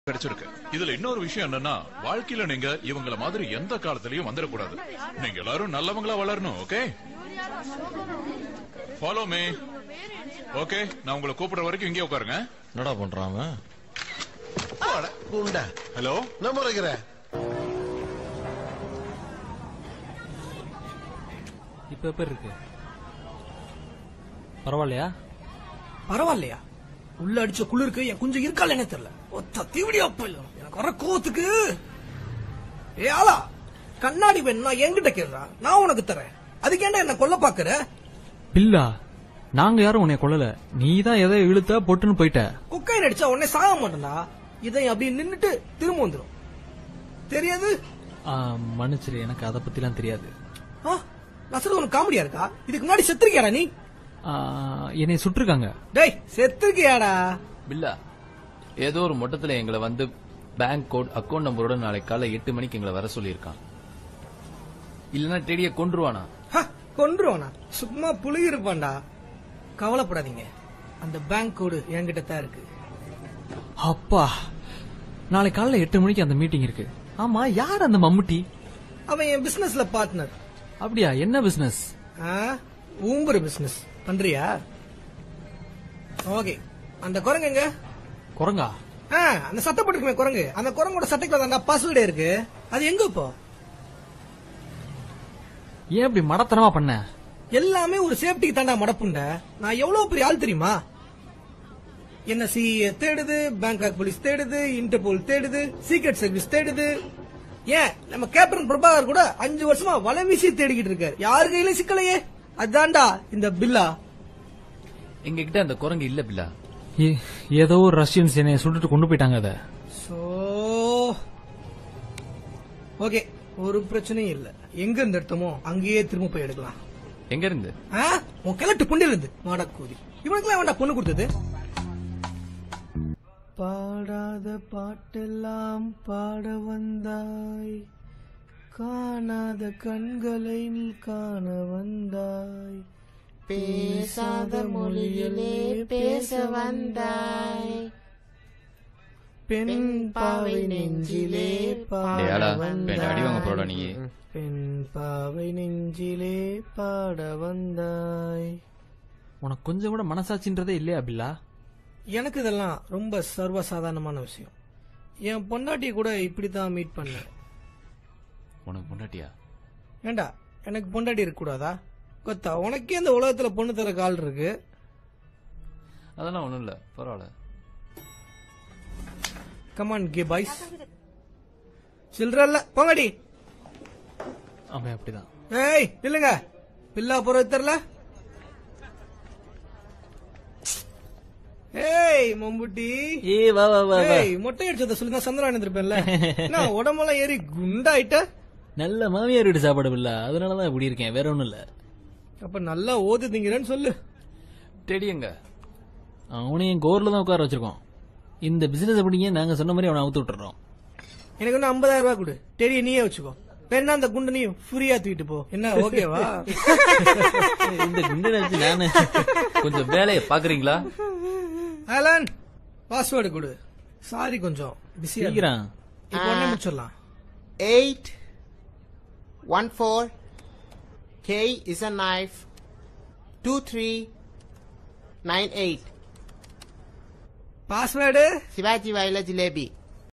கிடைச்சிருக்கு இதுல இன்னொரு விஷயம் என்னன்னா வாழ்க்கையில நீங்க இவங்கள மாதிரி எந்த காலத்திலயும் வந்துடக்கூடாது நீங்க எல்லாரும் நல்லவங்களா வளரணும் ஓகே ஃபாலோ மீ ஓகே நான் உங்களை கூப்பிடுற வரைக்கும் இங்கே உட்காருங்க என்னடா பண்றான் அவன் குண்டா ஹலோ நான் முறைக்கிறேன் இப்ப எப்படி இருக்கு பரவாயில்லையா பரவாயில்லையா உள்ள அடிச்ச குளிருக்கு என் குஞ்சு இருக்கால என்ன தெரியல ஒத்த தீவிடி அப்ப இல்ல எனக்கு வர கோவத்துக்கு ஏ ஆளா கண்ணாடி வேணும்னா என்கிட்ட கேள்றா நான் உனக்கு தரேன் அதுக்கு ஏன்டா என்ன கொல்ல பாக்குற பில்லா நாங்க யாரும் உன்னை கொல்லல நீ தான் எதை இழுத்த பொட்டுன்னு போயிட்ட குக்கைன் அடிச்சா உடனே சாக மாட்டேன்டா இதை அப்படியே நின்னுட்டு திரும்ப வந்துரும் தெரியாது ஆ, மன்னிச்சிரு எனக்கு அதை பத்திலாம் தெரியாது ஆ, நான் சொல்றது உனக்கு காமெடியா இருக்கா இதுக்கு முன்னாடி செத்துருக்கியாடா நீ ஆ, என்னை சுட்டிருக்காங்க டேய் செத்துருக்கியாடா பில்லா ஏதோ ஒரு மொட்டத்துல எங்களை வந்து பேங்க் கோட் அக்கவுண்ட் நம்பரோட நாளைக்கு காலை எட்டு மணிக்கு எங்களை வர சொல்லியிருக்கான் இல்லனா டெடிய கொன்றுவானா ஹ, கொன்றுவானா சும்மா புழுகி இருப்பான்டா கவலைப்படாதீங்க அந்த பேங்க் கோடு என்கிட்ட தான் இருக்கு அப்பா நாளைக்கு காலைல எட்டு மணிக்கு அந்த மீட்டிங் இருக்கு ஆமா யார் அந்த மம்முட்டி அவன் என் பிசினஸ்ல பார்ட்னர் அப்படியா என்ன பிசினஸ் ஊம்புற பிசினஸ் பண்றியா ஓகே அந்த குரங்குங்க குரங்கா ஆ, அந்த சட்டை போட்டுக்குமே குரங்கு அந்த குரங்கோட சட்டைக்குள்ள அந்த பாஸ்வேர்டு இருக்கு அது எங்க இப்போ ஏன் இப்படி மடத்தனமா பண்ண எல்லாமே ஒரு சேஃப்டிக்கு தாண்டா மடப்புண்ட நான் எவ்வளவு பெரிய ஆள் தெரியுமா என்ன சி தேடுது பேங்காக் போலீஸ் தேடுது இன்டர்போல் தேடுது சீக்ரெட் சர்வீஸ் தேடுது ஏன் நம்ம கேப்டன் பிரபாகர் கூட அஞ்சு வருஷமா வலை வீசி தேடிக்கிட்டு இருக்காரு யாரு கையிலும் சிக்கலையே அதான்டா இந்த பில்லா எங்க கிட்ட அந்த குரங்கு இல்ல பில்லா ஏ- ஏதோ ஒரு ரஷ்யன்ஸ் என்னை சுட்டுட்டு கொண்டு போயிட்டாங்க அத சோ ஓகே ஒரு பிரச்சனையும் இல்ல எங்க இருந்து எடுத்தோமோ அங்கேயே திரும்ப போய் எடுக்கலாம் எங்க இருந்து ஆ? உன் கிழட்டு புண்டில இருந்து மாடக்கூதி இவனுக்குலாம் வேண்டாம் பொண்ணு கொடுத்தது பாடாத பாட்டெல்லாம் பாட வந்தாய் காணாத கண்களை நீ காண வந்தாய் பேசாத மொழியிலே பேச வந்தாய் பெண் பாவை நெஞ்சிலே பாட டேய், ஆடா, பெண் அடி வாங்க போறடா நீ பெண் பாவை நெஞ்சிலே பாட வந்தாய் உனக்கு கொஞ்சம் கூட மனசாட்சின்றதே இல்லையா பில்லா எனக்கு இதெல்லாம் ரொம்ப சர்வசாதாரணமான விஷயம் என் பொண்டாட்டியை கூட இப்படித்தான் மீட் பண்ணேன் உனக்கு பொண்டாட்டியா ஏண்டா எனக்கு பொண்டாட்டி இருக்க கூடாதா கொத்தா உனக்கே இந்த உலகத்துல பொண்ணு தர கால் இருக்கு அதெல்லாம் ஒண்ணும் இல்ல பரவாயில்ல கமான் கே பாய்ஸ் சில்றல்ல போங்கடி அவன் அப்படிதான் ஏய் இல்லங்க பில்லா போறது தெரியல ஏய் மம்புட்டி ஏ வா வா வா வா ஏய் மொட்டை அடிச்சத சொல்லி தான் சந்திரன் இருந்திருப்பேன்ல நான் உடம்பெல்லாம் ஏறி குண்டாயிட்ட நல்ல மாமியார் வீட்டு சாப்பாடு பில்லா அதனாலதான் இப்படி இருக்கேன் வேற ஒண்ணும் இல்ல அப்ப நல்லா ஓதுதீங்கன்னு சொல்லு டெடி எங்க அவனையும் கோர்ல தான் உட்கார வச்சிருக்கோம் இந்த பிசினஸ் எப்படிங்க நாங்க சொன்ன மாதிரி அவனை அவுத்து விட்டுறோம் எனக்கு இன்னும் ஐம்பதாயிரம் ரூபாய் கொடு தெரிய நீயே வச்சுக்கோ வேணா அந்த குண்டு நீ ஃப்ரீயா தூக்கிட்டு போ என்ன ஓகேவா இந்த குண்டை வச்சு நானு கொஞ்சம் வேலையை பாக்குறீங்களா ஆலன் பாஸ்வேர்டு கொடு சாரி கொஞ்சம் பிஸியா சீக்கிரம் இப்போ உடனே முடிச்சிடலாம் Eight, one four, K is a knife, two three, nine eight. Password Shivaji வாயில ஜிலேபி